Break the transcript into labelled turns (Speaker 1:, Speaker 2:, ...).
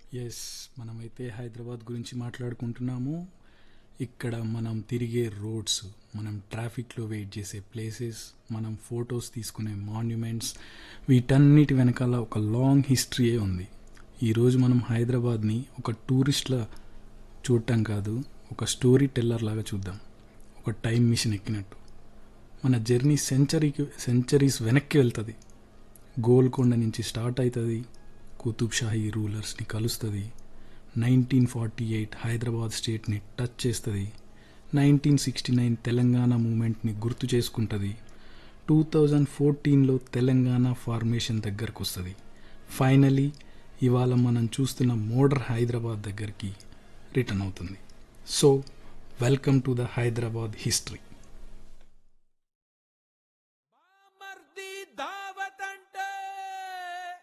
Speaker 1: yes మనమైతే హైదరాబాద్ గురించి మాట్లాడుకుంటున్నాము ఇక్కడ మనం తిరిగే రోడ్స్ మనం ట్రాఫిక్లో వెయిట్ చేసే ప్లేసెస్ మనం ఫొటోస్ తీసుకునే మాన్యుమెంట్స్ వీటన్నిటి వెనకాల ఒక లాంగ్ హిస్టరీయే ఉంది ఈరోజు మనం హైదరాబాద్ని ఒక టూరిస్ట్లా చూడటం కాదు ఒక స్టోరీ టెల్లర్ లాగా చూద్దాం ఒక టైం మిషన్ ఎక్కినట్టు మన జర్నీ సెంచరీకి సెంచరీస్ వెనక్కి వెళ్తుంది గోల్కొండ నుంచి స్టార్ట్ అవుతుంది కుతుబ్ షాహీ రూలర్స్ని కలుస్తుంది నైన్టీన్ ఫార్టీ ఎయిట్ హైదరాబాద్ స్టేట్ని టచ్ చేస్తుంది నైన్టీన్ సిక్స్టీ నైన్ తెలంగాణ మూమెంట్ని గుర్తు చేసుకుంటుంది టూ థౌజండ్ ఫోర్టీన్లో తెలంగాణ ఫార్మేషన్ దగ్గరకు వస్తుంది ఫైనలీ ఇవాళ మనం చూస్తున్న మోడర్ హైదరాబాద్ దగ్గరికి రిటర్న్ అవుతుంది so welcome to the Hyderabad history